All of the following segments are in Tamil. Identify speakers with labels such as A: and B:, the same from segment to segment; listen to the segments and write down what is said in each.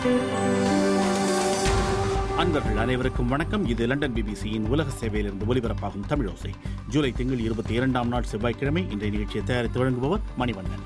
A: அன்பர்கள் அனைவருக்கும் வணக்கம் இது லண்டன் பிபிசியின் உலக சேவையிலிருந்து ஒலிபரப்பாகும் தமிழோசை ஜூலை திங்கள் இருபத்தி இரண்டாம் நாள் செவ்வாய்க்கிழமை இன்றைய நிகழ்ச்சியை தயாரித்து வழங்குபவர் மணிவண்ணன்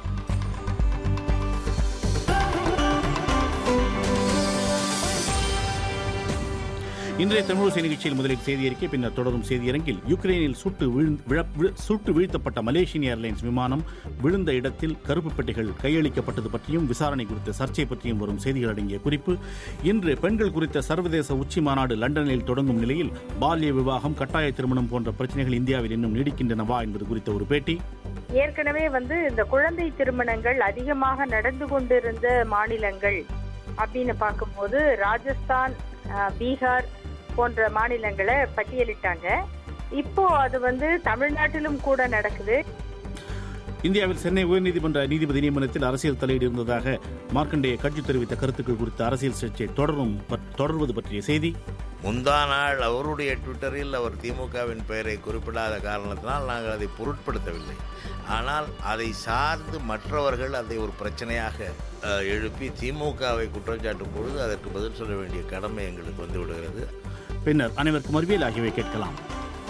A: இன்றைய தமிழோசை நிகழ்ச்சியில் முதலில் செய்தி அறிக்கை பின்னர் தொடரும் செய்தியரங்கில் யுக்ரைனில் சுட்டு வீழ்ந்- விழ- விழ- சுட்டு வீழ்த்தப்பட்ட மலேசியன் ஏர்லைன்ஸ் விமானம் விழுந்த இடத்தில் கருப்பு பெட்டிகள் கையளிக்கப்பட்டது பற்றியும் விசாரணை குறித்த சர்ச்சை பற்றியும் வரும் செய்திகள் அடங்கிய குறிப்பு இன்று பெண்கள் குறித்த சர்வதேச உச்சி மாநாடு லண்டனில் தொடங்கும் நிலையில் பால்ய விவாகம் கட்டாய திருமணம் போன்ற பிரச்சனைகள் இந்தியாவில் இன்னும் நீடிக்கின்றனவா என்பது குறித்த ஒரு பேட்டி
B: ஏற்கனவே வந்து இந்த குழந்தை திருமணங்கள் அதிகமாக நடந்து கொண்டிருந்த மாநிலங்கள் அப்படின்னு பார்க்கும்போது ராஜஸ்தான் அஹ், பீகார் போன்ற மாநிலங்களை பட்டியலிட்டாங்க இப்போ அது வந்து தமிழ்நாட்டிலும் கூட நடக்குது
A: இந்தியாவில் சென்னை உயர்நீதிமன்ற நீதிபதி நியமனத்தில் அரசியல் தலையீடு இருந்ததாக மார்க்கண்டேய கட்சி தெரிவித்த கருத்துக்கள் குறித்த அரசியல் சர்ச்சை தொடரும் பற்- தொடர்வது பற்றிய செய்தி
C: முந்தா நாள் அவருடைய ட்விட்டரில் அவர் திமுகவின் பெயரை குறிப்பிடாத காரணத்தினால் நாங்கள் அதை பொருட்படுத்தவில்லை ஆனால் அதை சார்ந்து மற்றவர்கள் அதை ஒரு பிரச்சனையாக அஹ், எழுப்பி திமுகவை குற்றச்சாட்டும் பொழுது அதற்கு பதில் சொல்ல வேண்டிய கடமை எங்களுக்கு வந்து விடுகிறது
A: பின்னர் அனைவருக்கும் அறிவியல் ஆகியவை கேட்கலாம்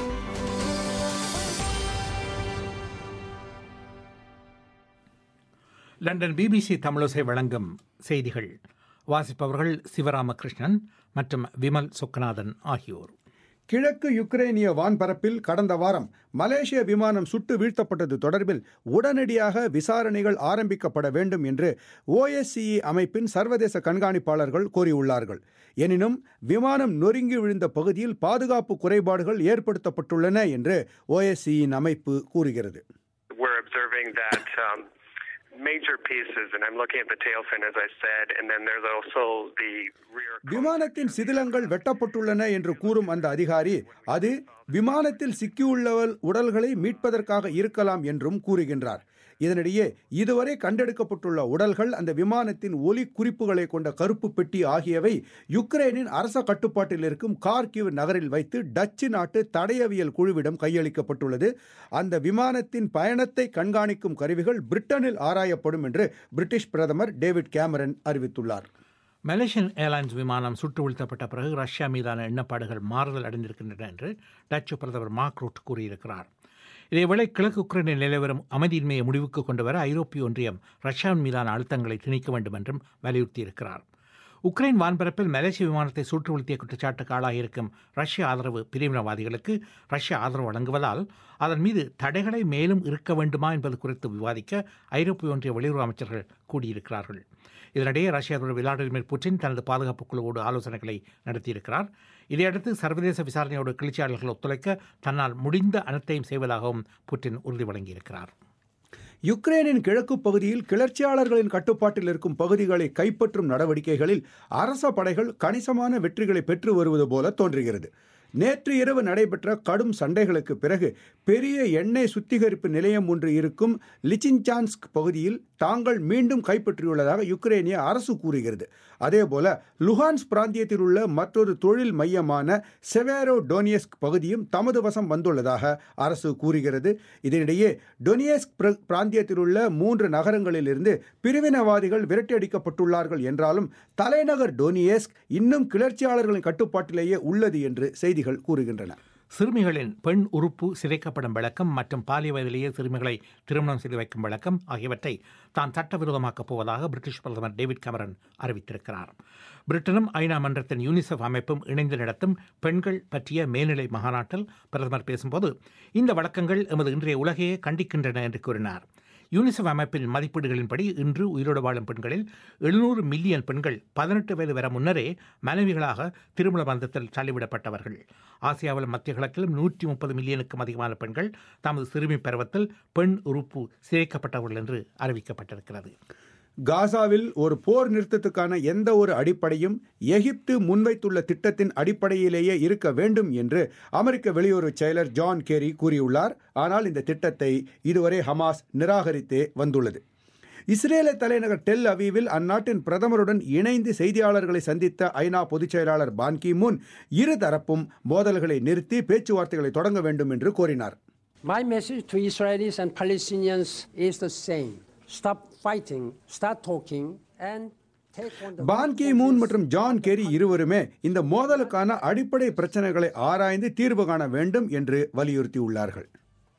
D: லண்டன் பிபிசி தமிழோசை வழங்கும் செய்திகள் வாசிப்பவர்கள் சிவராமகிருஷ்ணன் மற்றும் விமல் சொக்கநாதன் ஆகியோர்
E: கிழக்கு யுக்ரைனிய வான்பரப்பில் கடந்த வாரம் மலேசிய விமானம் சுட்டு வீழ்த்தப்பட்டது தொடர்பில் உடனடியாக விசாரணைகள் ஆரம்பிக்கப்பட வேண்டும் என்று ஓஎஸ்சிஇ அமைப்பின் சர்வதேச கண்காணிப்பாளர்கள் கோரியுள்ளார்கள் எனினும் விமானம் நொறுங்கி விழுந்த பகுதியில் பாதுகாப்பு குறைபாடுகள் ஏற்படுத்தப்பட்டுள்ளன என்று ஓஎஸ்சியின் அமைப்பு கூறுகிறது
F: we're observing that um, major pieces, and I'm looking at the tail fin, as I said, and then there's also the rear.
E: விமானத்தின் சிதிலங்கள் வெட்டப்பட்டுள்ளன என்று கூறும் அந்த அதிகாரி அது விமானத்தில் சிக்கியுள்ளவள் உடல்களை மீட்பதற்காக இருக்கலாம் என்றும் கூறுகின்றார் இதனிடையே இதுவரை கண்டெடுக்கப்பட்டுள்ள உடல்கள் அந்த விமானத்தின் ஒலி குறிப்புகளை கொண்ட கருப்பு பெட்டி ஆகியவை யுக்ரைனின் அரச கட்டுப்பாட்டில் இருக்கும் கார்கிவ் நகரில் வைத்து டச்சு நாட்டு தடயவியல் குழுவிடம் கையளிக்கப்பட்டுள்ளது அந்த விமானத்தின் பயணத்தை கண்காணிக்கும் கருவிகள் பிரிட்டனில் ஆராயப்படும் என்று பிரிட்டிஷ் பிரதமர் டேவிட் கேமரன் அறிவித்துள்ளார்
D: மலேசியன் ஏர்லைன்ஸ் விமானம் சுட்டு வீழ்த்தப்பட்ட பிறகு ரஷ்யா மீதான எண்ணப்பாடுகள் மாறுதல் அடைந்திருக்கின்றன என்று டச்சு பிரதமர் மார்க் ரூட் கூறியிருக்கிறார் இதேவேளை கிழக்கு உக்ரைனில் நிலவரும் அமைதியின்மையை முடிவுக்கு கொண்டு வர ஐரோப்பிய ஒன்றியம் ரஷ்யாவின் மீதான அழுத்தங்களை திணிக்க வேண்டும் என்றும் வலியுறுத்தியிருக்கிறார் உக்ரைன் வான்பரப்பில் மலேசிய விமானத்தை சுட்டு வீழ்த்திய குற்றச்சாட்டுக்கு ஆளாகியிருக்கும் ரஷ்ய ஆதரவு பிரிவினவாதிகளுக்கு ரஷ்யா ஆதரவு வழங்குவதால் அதன் மீது தடைகளை மேலும் இருக்க வேண்டுமா என்பது குறித்து விவாதிக்க ஐரோப்பிய ஒன்றிய வெளியுறவு அமைச்சர்கள் கூடியிருக்கிறார்கள் இதனிடையே ரஷ்ய அதிபர் விளாடிமிர் புட்டின் தனது பாதுகாப்பு குழுவோடு ஆலோசனைகளை நடத்தியிருக்கிறார் இதையடுத்து சர்வதேச விசாரணையோடு கிளர்ச்சியாளர்கள் ஒத்துழைக்க தன்னால் முடிந்த அனைத்தையும் செய்வதாகவும் புட்டின் உறுதி வழங்கியிருக்கிறார்
E: யுக்ரைனின் கிழக்கு பகுதியில் கிளர்ச்சியாளர்களின் கட்டுப்பாட்டில் இருக்கும் பகுதிகளை கைப்பற்றும் நடவடிக்கைகளில் அரச படைகள் கணிசமான வெற்றிகளை பெற்று வருவது போல தோன்றுகிறது நேற்று இரவு நடைபெற்ற கடும் சண்டைகளுக்கு பிறகு பெரிய எண்ணெய் சுத்திகரிப்பு நிலையம் ஒன்று இருக்கும் லிச்சின்சான்ஸ்க் பகுதியில் தாங்கள் மீண்டும் கைப்பற்றியுள்ளதாக யுக்ரைனிய அரசு கூறுகிறது அதேபோல லுஹான்ஸ் பிராந்தியத்தில் உள்ள மற்றொரு தொழில் மையமான செவேரோ டோனியஸ்க் பகுதியும் தமது வசம் வந்துள்ளதாக அரசு கூறுகிறது இதனிடையே டொனியஸ்க் பிர- பிராந்தியத்தில் உள்ள மூன்று நகரங்களிலிருந்து பிரிவினவாதிகள் விரட்டியடிக்கப்பட்டுள்ளார்கள் என்றாலும் தலைநகர் டொனியஸ்க் இன்னும் கிளர்ச்சியாளர்களின் கட்டுப்பாட்டிலேயே உள்ளது என்று செய்திகள் கூறுகின்றன
D: சிறுமிகளின் பெண் உறுப்பு சிதைக்கப்படும் வழக்கம் மற்றும் பாலிய வயதிலேயே சிறுமிகளை திருமணம் செய்து வைக்கும் வழக்கம் ஆகியவற்றை தான் சட்டவிரோதமாக்கப் போவதாக பிரிட்டிஷ் பிரதமர் டேவிட் கமரன் அறிவித்திருக்கிறார் பிரிட்டனும் ஐநா மன்றத்தின் யூனிசெஃப் அமைப்பும் இணைந்து நடத்தும் பெண்கள் பற்றிய மேல்நிலை மகாநாட்டில் பிரதமர் பேசும்போது இந்த வழக்கங்கள் எமது இன்றைய உலகையே கண்டிக்கின்றன என்று கூறினார் யூனிசெஃப் அமைப்பின் மதிப்பீடுகளின்படி இன்று உயிரோடு வாழும் பெண்களில் எழுநூறு மில்லியன் பெண்கள் பதினெட்டு வயது வர முன்னரே மனைவிகளாக திருமண பந்தத்தில் தள்ளிவிடப்பட்டவர்கள் ஆசியாவிலும் மத்திய கிழக்கிலும் நூற்றி முப்பது மில்லியனுக்கும் அதிகமான பெண்கள் தமது சிறுமி பருவத்தில் பெண் உறுப்பு சிதைக்கப்பட்டவர்கள் என்று அறிவிக்கப்பட்டிருக்கிறது
E: காசாவில் ஒரு போர் நிறுத்தத்துக்கான எந்த ஒரு அடிப்படையும் எகிப்து முன்வைத்துள்ள திட்டத்தின் அடிப்படையிலேயே இருக்க வேண்டும் என்று அமெரிக்க வெளியுறவு செயலர் ஜான் கேரி கூறியுள்ளார் ஆனால் இந்த திட்டத்தை இதுவரை ஹமாஸ் நிராகரித்தே வந்துள்ளது இஸ்ரேல தலைநகர் டெல் அவீவில் அந்நாட்டின் பிரதமருடன் இணைந்து செய்தியாளர்களை சந்தித்த ஐநா பொதுச் செயலாளர் பான் கி முன் இரு தரப்பும் மோதல்களை நிறுத்தி பேச்சுவார்த்தைகளை தொடங்க வேண்டும் என்று கோரினார்
G: My message to Israelis and Palestinians is the same. Stop fighting, start talking, and
E: porn Ki Moon மற்றும் ஜான் கெரி இருவருமே இந்த மோதலுக்கான அடிப்படை பிரச்சனைகளை ஆராய்ந்து தீர்வு காண வேண்டும் என்று வலியுறுத்தியுள்ளார்கள்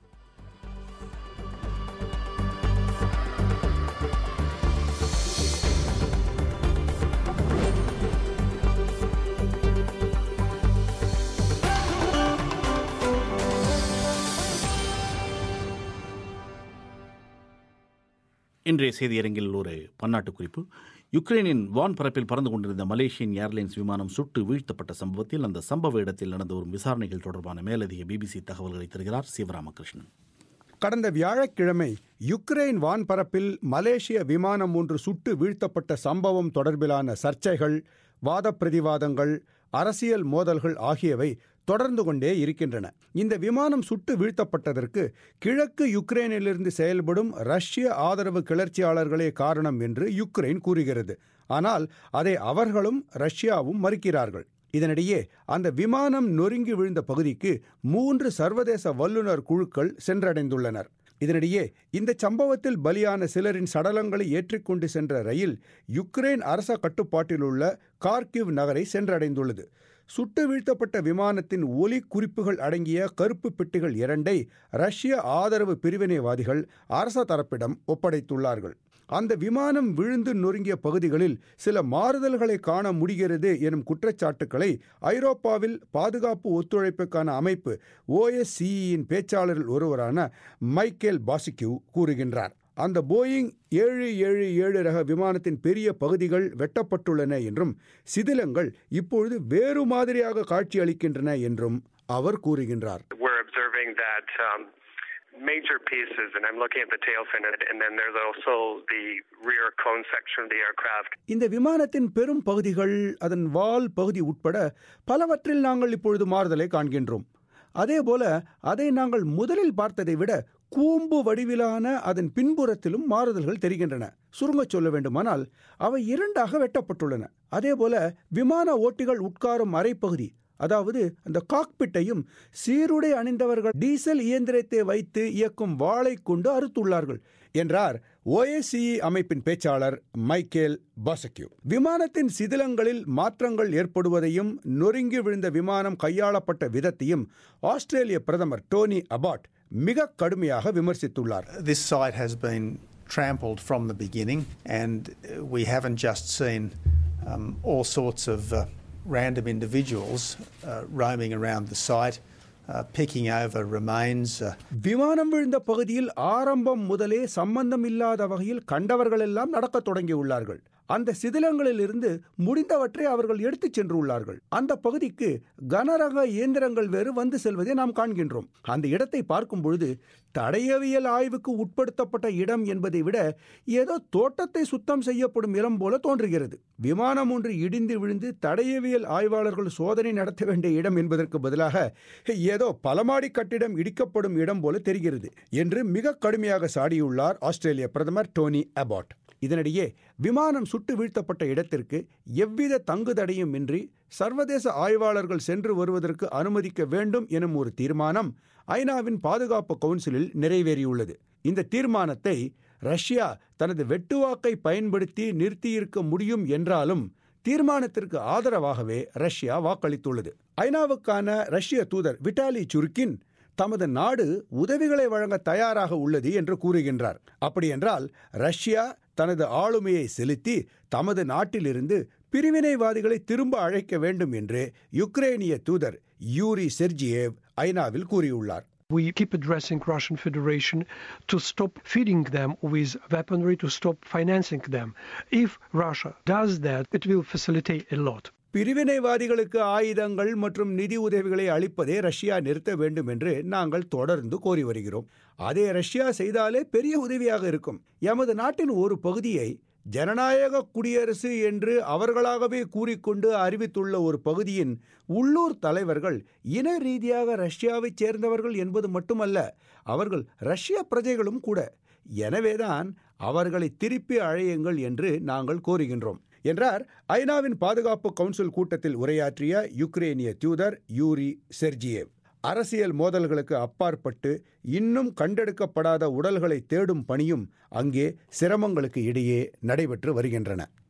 A: இன்றைய செய்தியரங்கில் ஒரு பன்னாட்டு குறிப்பு யுக்ரைனின் வான் பரப்பில் பறந்து கொண்டிருந்த மலேசியன் ஏர்லைன்ஸ் விமானம் சுட்டு வீழ்த்தப்பட்ட சம்பவத்தில் அந்த சம்பவ இடத்தில் நடந்த வரும் விசாரணைகள் தொடர்பான மேலதிக பிபிசி தகவல்களை தருகிறார் சிவராமகிருஷ்ணன்
E: கடந்த வியாழக்கிழமை யுக்ரைன் வான்பரப்பில் மலேசிய விமானம் ஒன்று சுட்டு வீழ்த்தப்பட்ட சம்பவம் தொடர்பிலான சர்ச்சைகள் வாத பிரதிவாதங்கள் அரசியல் மோதல்கள் ஆகியவை தொடர்ந்து கொண்டே இருக்கின்றன இந்த விமானம் சுட்டு வீழ்த்தப்பட்டதற்கு கிழக்கு யுக்ரைனிலிருந்து செயல்படும் ரஷ்ய ஆதரவு கிளர்ச்சியாளர்களே காரணம் என்று யுக்ரைன் கூறுகிறது ஆனால் அதை அவர்களும் ரஷ்யாவும் மறுக்கிறார்கள் இதனிடையே அந்த விமானம் நொறுங்கி விழுந்த பகுதிக்கு மூன்று சர்வதேச வல்லுநர் குழுக்கள் சென்றடைந்துள்ளனர் இதனிடையே இந்த சம்பவத்தில் பலியான சிலரின் சடலங்களை ஏற்றிக்கொண்டு சென்ற ரயில் யுக்ரைன் அரச கட்டுப்பாட்டில் உள்ள கார்கிவ் நகரை சென்றடைந்துள்ளது சுட்டு வீழ்த்தப்பட்ட விமானத்தின் ஒலி குறிப்புகள் அடங்கிய கருப்பு பெட்டிகள் இரண்டை ரஷ்ய ஆதரவு பிரிவினைவாதிகள் அரச தரப்பிடம் ஒப்படைத்துள்ளார்கள் அந்த விமானம் விழுந்து நொறுங்கிய பகுதிகளில் சில மாறுதல்களை காண முடிகிறது எனும் குற்றச்சாட்டுக்களை ஐரோப்பாவில் பாதுகாப்பு ஒத்துழைப்புக்கான அமைப்பு ஓஎஸ்சியின் பேச்சாளரில் ஒருவரான மைக்கேல் பாசிக்யூ கூறுகின்றார் அந்த போயிங் ஏழு ஏழு ஏழு ரக விமானத்தின் பெரிய பகுதிகள் வெட்டப்பட்டுள்ளன என்றும் சிதிலங்கள் இப்பொழுது வேறு மாதிரியாக காட்சியளிக்கின்றன என்றும் அவர் கூறுகின்றார்
F: We're observing that um, major pieces, and I'm looking at the tail fin, and and then there's also the rear cone section of the aircraft.
E: இந்த விமானத்தின் பெரும் பகுதிகள் அதன் வால் பகுதி உட்பட பலவற்றில் நாங்கள் இப்பொழுது மாறுதலை காண்கின்றோம் அதேபோல அதை நாங்கள் முதலில் பார்த்ததை விட கூம்பு வடிவிலான அதன் பின்புறத்திலும் மாறுதல்கள் தெரிகின்றன சுருங்கச் சொல்ல வேண்டுமானால் அவை இரண்டாக வெட்டப்பட்டுள்ளன அதேபோல விமான ஓட்டிகள் உட்காரும் அரைப்பகுதி அதாவது அந்த காக்பிட்டையும் சீருடை அணிந்தவர்கள் டீசல் இயந்திரத்தை வைத்து இயக்கும் வாளை கொண்டு அறுத்துள்ளார்கள் என்றார் ஓஏசிஇ அமைப்பின் பேச்சாளர் மைக்கேல் பாசக்யூ விமானத்தின் சிதிலங்களில் மாற்றங்கள் ஏற்படுவதையும் நொறுங்கி விழுந்த விமானம் கையாளப்பட்ட விதத்தையும் ஆஸ்திரேலிய பிரதமர் டோனி அபாட் மிக கடுமையாக விமர்சித்துள்ளார்
H: This site has been trampled from the beginning, and uh, we haven't just seen um, all sorts of uh, random individuals uh, roaming around the site, uh, picking over remains. Uh,
E: விமானம் விழுந்த பகுதியில் ஆரம்பம் முதலே சம்பந்தம் இல்லாத வகையில் கண்டவர்களெல்லாம் நடக்கத் தொடங்கியுள்ளார்கள் அந்த சிதிலங்களில் இருந்து முடிந்தவற்றை அவர்கள் எடுத்துச் சென்றுள்ளார்கள் அந்த பகுதிக்கு கனரக இயந்திரங்கள் வேறு வந்து செல்வதை நாம் காண்கின்றோம் அந்த இடத்தை பார்க்கும் பொழுது தடயவியல் ஆய்வுக்கு உட்படுத்தப்பட்ட இடம் என்பதை விட ஏதோ தோட்டத்தை சுத்தம் செய்யப்படும் இடம் போல தோன்றுகிறது விமானம் ஒன்று இடிந்து விழுந்து தடயவியல் ஆய்வாளர்கள் சோதனை நடத்த வேண்டிய இடம் என்பதற்கு பதிலாக ஏதோ பலமாடி கட்டிடம் இடிக்கப்படும் இடம் போல தெரிகிறது என்று மிக கடுமையாக சாடியுள்ளார் ஆஸ்திரேலிய பிரதமர் டோனி அபாட் இதனிடையே விமானம் சுட்டு வீழ்த்தப்பட்ட இடத்திற்கு எவ்வித தங்குதடையும் இன்றி சர்வதேச ஆய்வாளர்கள் சென்று வருவதற்கு அனுமதிக்க வேண்டும் எனும் ஒரு தீர்மானம் ஐநாவின் பாதுகாப்பு கவுன்சிலில் நிறைவேறியுள்ளது இந்த தீர்மானத்தை ரஷ்யா தனது வெட்டுவாக்கை பயன்படுத்தி நிறுத்தியிருக்க முடியும் என்றாலும் தீர்மானத்திற்கு ஆதரவாகவே ரஷ்யா வாக்களித்துள்ளது ஐநாவுக்கான ரஷ்ய தூதர் விட்டாலி சுருக்கின் தமது நாடு உதவிகளை வழங்க தயாராக உள்ளது என்று கூறுகின்றார் அப்படியென்றால் ரஷ்யா தனது ஆளுமையை செலுத்தி தமது நாட்டிலிருந்து பிரிவினைவாதிகளை திரும்ப அழைக்க வேண்டும் என்று யுக்ரேனிய தூதர் யூரி செர்ஜியேவ் ஐநாவில் கூறியுள்ளார்
G: We keep addressing Russian Federation to stop feeding them with weaponry, to stop financing them. If Russia does that, it will facilitate a lot.
E: பிரிவினைவாதிகளுக்கு ஆயுதங்கள் மற்றும் நிதி உதவிகளை அளிப்பதை ரஷ்யா நிறுத்த வேண்டும் என்று நாங்கள் தொடர்ந்து கோரி வருகிறோம் அதை ரஷ்யா செய்தாலே பெரிய உதவியாக இருக்கும் எமது நாட்டின் ஒரு பகுதியை ஜனநாயக குடியரசு என்று அவர்களாகவே கூறிக்கொண்டு அறிவித்துள்ள ஒரு பகுதியின் உள்ளூர் தலைவர்கள் இன ரீதியாக ரஷ்யாவைச் சேர்ந்தவர்கள் என்பது மட்டுமல்ல அவர்கள் ரஷ்ய பிரஜைகளும் கூட எனவேதான் அவர்களை திருப்பி அழையுங்கள் என்று நாங்கள் கோருகின்றோம் என்றார் ஐநாவின் பாதுகாப்பு கவுன்சில் கூட்டத்தில் உரையாற்றிய யுக்ரேனிய தூதர் யூரி செர்ஜியேவ் அரசியல் மோதல்களுக்கு அப்பாற்பட்டு இன்னும் கண்டெடுக்கப்படாத உடல்களை தேடும் பணியும் அங்கே சிரமங்களுக்கு இடையே நடைபெற்று வருகின்றன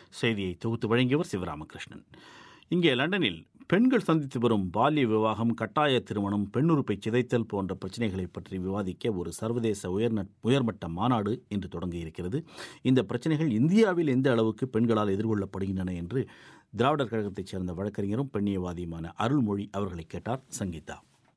A: செய்தியை தொகுத்து வழங்கியவர் சிவராமகிருஷ்ணன் இங்கே லண்டனில் பெண்கள் சந்தித்து வரும் பால்ய விவாகம் கட்டாய திருமணம் பெண்ணுறுப்பை சிதைத்தல் போன்ற பிரச்சனைகளை பற்றி விவாதிக்க ஒரு சர்வதேச உயர்ந உயர்மட்ட மாநாடு இன்று தொடங்க இருக்கிறது இந்த பிரச்சனைகள் இந்தியாவில் எந்த அளவுக்கு பெண்களால் எதிர்கொள்ளப்படுகின்றன என்று திராவிடர் கழகத்தைச் சேர்ந்த வழக்கறிஞரும் பெண்ணியவாதியுமான அருள்மொழி அவர்களை கேட்டார் சங்கீதா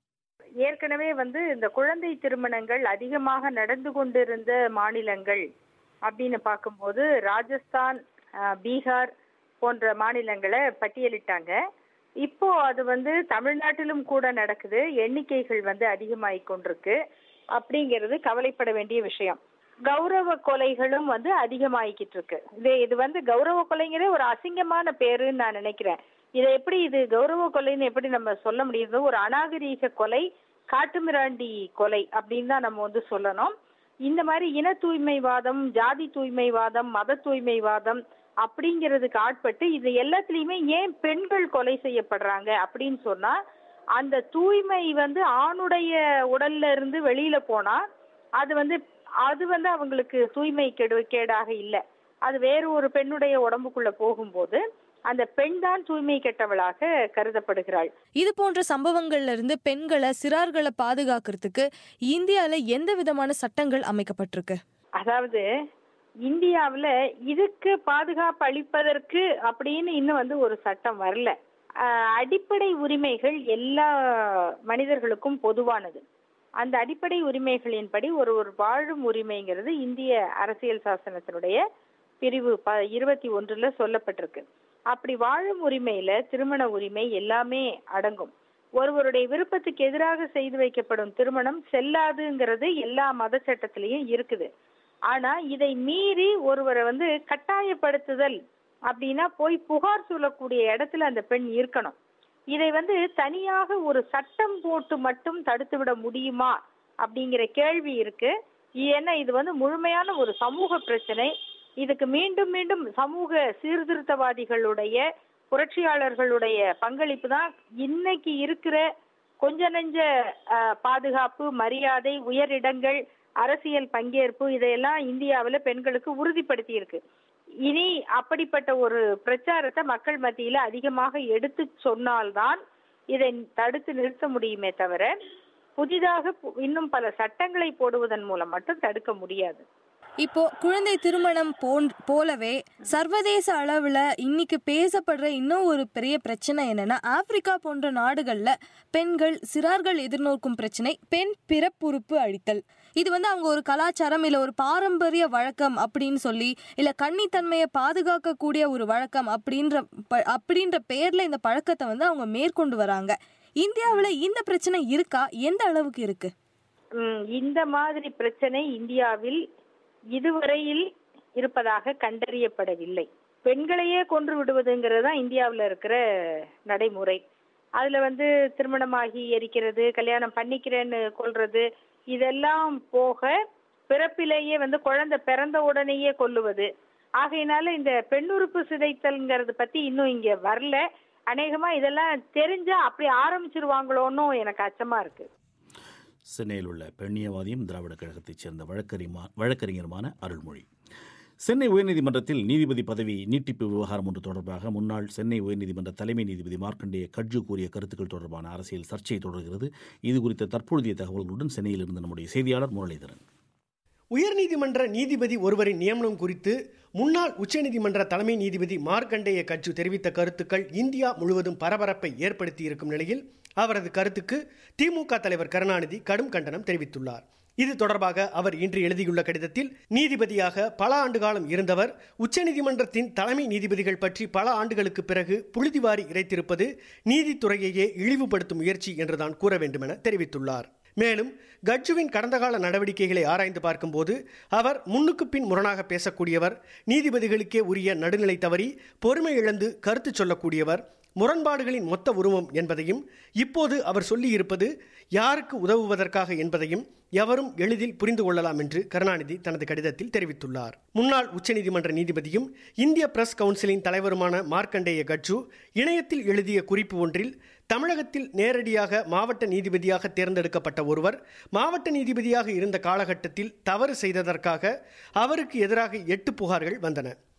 B: ஏற்கனவே வந்து இந்த குழந்தை திருமணங்கள் அதிகமாக நடந்து கொண்டிருந்த மாநிலங்கள் அப்படின்னு பார்க்கும்போது ராஜஸ்தான் அஹ், பீகார் போன்ற மாநிலங்களை பட்டியலிட்டாங்க இப்போ அது வந்து தமிழ்நாட்டிலும் கூட நடக்குது எண்ணிக்கைகள் வந்து அதிகமாகிக் கொண்டிருக்கு அப்படிங்கிறது கவலைப்பட வேண்டிய விஷயம் கௌரவ கொலைகளும் வந்து அதிகமாகிக்கிட்டு இருக்கு இது இது வந்து கௌரவ கொலைங்கிறதே ஒரு அசிங்கமான பேருன்னு நான் நினைக்கிறேன் இதை எப்படி இது கௌரவ கொலைன்னு எப்படி நம்ம சொல்ல முடியுது ஒரு அநாகரீக கொலை காட்டுமிராண்டி கொலை அப்படின்னு தான் நம்ம வந்து சொல்லணும் இந்த மாதிரி இன தூய்மைவாதம் ஜாதி தூய்மைவாதம் மத தூய்மைவாதம் அப்படிங்கிறதுக்கு ஆட்பட்டு இது எல்லாத்துலயுமே ஏன் பெண்கள் கொலை செய்யப்படுறாங்க அப்படின்னு சொன்னா அந்த தூய்மை வந்து ஆணுடைய உடல்ல இருந்து வெளியில போனா அது வந்து அது வந்து அவங்களுக்கு தூய்மை கெடு கேடாக இல்லை அது வேறு ஒரு பெண்ணுடைய உடம்புக்குள்ள போகும்போது அந்த பெண் தான் தூய்மை கெட்டவளாக கருதப்படுகிறாள்
I: இது போன்ற சம்பவங்கள்ல இருந்து பெண்களை சிறார்களை பாதுகாக்கிறதுக்கு இந்தியால எந்த விதமான சட்டங்கள் அமைக்கப்பட்டிருக்கு
B: அதாவது இந்தியாவுல இதுக்கு பாதுகாப்பு அளிப்பதற்கு அப்படின்னு இன்னும் வந்து ஒரு சட்டம் வரல ஆஹ் அடிப்படை உரிமைகள் எல்லா மனிதர்களுக்கும் பொதுவானது அந்த அடிப்படை உரிமைகளின்படி ஒரு ஒரு வாழும் உரிமைங்கிறது இந்திய அரசியல் சாசனத்தினுடைய பிரிவு ப இருபத்தி ஒன்றுல சொல்லப்பட்டிருக்கு அப்படி வாழும் உரிமையில திருமண உரிமை எல்லாமே அடங்கும் ஒருவருடைய விருப்பத்துக்கு எதிராக செய்து வைக்கப்படும் திருமணம் செல்லாதுங்கிறது எல்லா மத சட்டத்திலையும் இருக்குது ஆனா இதை மீறி ஒருவரை வந்து கட்டாயப்படுத்துதல் அப்படின்னா போய் புகார் சொல்லக்கூடிய இடத்துல அந்த பெண் இருக்கணும் இதை வந்து தனியாக ஒரு சட்டம் போட்டு மட்டும் தடுத்து விட முடியுமா அப்படிங்கிற கேள்வி இருக்கு ஏன்னா இது வந்து முழுமையான ஒரு சமூக பிரச்சனை இதுக்கு மீண்டும் மீண்டும் சமூக சீர்திருத்தவாதிகளுடைய புரட்சியாளர்களுடைய பங்களிப்பு தான் இன்னைக்கு இருக்கிற கொஞ்ச நெஞ்ச அஹ், பாதுகாப்பு மரியாதை உயரிடங்கள் அரசியல் பங்கேற்பு இதையெல்லாம் இந்தியாவுல பெண்களுக்கு உறுதிப்படுத்தி இருக்கு இனி அப்படிப்பட்ட ஒரு பிரச்சாரத்தை மக்கள் மத்தியில அதிகமாக எடுத்து சொன்னால்தான் இதை தடுத்து நிறுத்த முடியுமே தவிர புதிதாக பு- இன்னும் பல சட்டங்களை போடுவதன் மூலம் மட்டும் தடுக்க முடியாது
I: இப்போ குழந்தை திருமணம் போன் போலவே சர்வதேச அளவுல இன்னைக்கு பேசப்படுற இன்னும் ஒரு பெரிய பிரச்சனை என்னன்னா ஆப்பிரிக்கா போன்ற நாடுகள்ல பெண்கள் சிறார்கள் எதிர்நோக்கும் பிரச்சனை பெண் பிறப்புறுப்பு அழித்தல் இது வந்து அவங்க ஒரு கலாச்சாரம் இல்ல ஒரு பாரம்பரிய வழக்கம் அப்படின்னு சொல்லி இல்ல கன்னித்தன்மையை பாதுகாக்கக்கூடிய ஒரு வழக்கம் அப்படின்ற ப- அப்படின்ற பேர்ல இந்த பழக்கத்தை வந்து அவங்க மேற்கொண்டு வராங்க இந்தியாவுல இந்த பிரச்சனை இருக்கா எந்த அளவுக்கு இருக்கு
B: ம், இந்த மாதிரி பிரச்சனை இந்தியாவில் இதுவரையில் இருப்பதாக கண்டறியப்படவில்லை பெண்களையே கொன்று விடுவதுங்கிறது தான் இந்தியாவில் இருக்கிற நடைமுறை அதுல வந்து திருமணமாகி எரிக்கிறது கல்யாணம் பண்ணிக்கிறேன்னு கொல்றது இதெல்லாம் போக பிறப்பிலேயே வந்து குழந்தை பிறந்த உடனேயே கொல்லுவது ஆகையினால இந்த பெண்ணுறுப்பு சிதைத்தல்ங்கிறது பத்தி இன்னும் இங்க வரல அநேகமா இதெல்லாம் தெரிஞ்சா அப்படி ஆரம்பிச்சிருவாங்களோன்னு எனக்கு அச்சமா இருக்கு
A: சென்னையில் உள்ள பெண்ணியவாதியும் திராவிட கழகத்தைச் சேர்ந்த வழக்கறிஞமா வழக்கறிஞருமான அருள்மொழி சென்னை உயர்நீதிமன்றத்தில் நீதிபதி பதவி நீட்டிப்பு விவகாரம் ஒன்று தொடர்பாக முன்னாள் சென்னை உயர்நீதிமன்ற தலைமை நீதிபதி மார்க்கண்டேய கட்ஜு கூறிய கருத்துக்கள் தொடர்பான அரசியல் சர்ச்சை தொடர்கிறது இது குறித்த தற்பொழுதைய தகவல்களுடன் சென்னையில் இருந்து நம்முடைய செய்தியாளர் முரளிதரன்
J: உயர்நீதிமன்ற நீதிபதி ஒருவரின் நியமனம் குறித்து முன்னாள் உச்சநீதிமன்ற தலைமை நீதிபதி மார்க்கண்டேய கட்சு தெரிவித்த கருத்துக்கள் இந்தியா முழுவதும் பரபரப்பை ஏற்படுத்தி இருக்கும் நிலையில் அவரது கருத்துக்கு திமுக தலைவர் கருணாநிதி கடும் கண்டனம் தெரிவித்துள்ளார் இது தொடர்பாக அவர் இன்று எழுதியுள்ள கடிதத்தில் நீதிபதியாக பல ஆண்டு காலம் இருந்தவர் உச்சநீதிமன்றத்தின் தலைமை நீதிபதிகள் பற்றி பல ஆண்டுகளுக்கு பிறகு புழுதிவாரி இறைத்திருப்பது நீதித்துறையையே இழிவுபடுத்தும் முயற்சி என்றுதான் கூற வேண்டுமென தெரிவித்துள்ளார் மேலும் கட்சுவின் கடந்த கால நடவடிக்கைகளை ஆராய்ந்து பார்க்கும்போது அவர் முன்னுக்கு பின் முரணாக பேசக்கூடியவர் நீதிபதிகளுக்கே உரிய நடுநிலை தவறி பொறுமை இழந்து கருத்து சொல்லக்கூடியவர் முரண்பாடுகளின் மொத்த உருவம் என்பதையும் இப்போது அவர் சொல்லியிருப்பது யாருக்கு உதவுவதற்காக என்பதையும் எவரும் எளிதில் புரிந்து கொள்ளலாம் என்று கருணாநிதி தனது கடிதத்தில் தெரிவித்துள்ளார் முன்னாள் உச்சநீதிமன்ற நீதிபதியும் இந்திய பிரஸ் கவுன்சிலின் தலைவருமான மார்க்கண்டேய கட்சு இணையத்தில் எழுதிய குறிப்பு ஒன்றில் தமிழகத்தில் நேரடியாக மாவட்ட நீதிபதியாக தேர்ந்தெடுக்கப்பட்ட ஒருவர் மாவட்ட நீதிபதியாக இருந்த காலகட்டத்தில் தவறு செய்ததற்காக அவருக்கு எதிராக எட்டு புகார்கள் வந்தன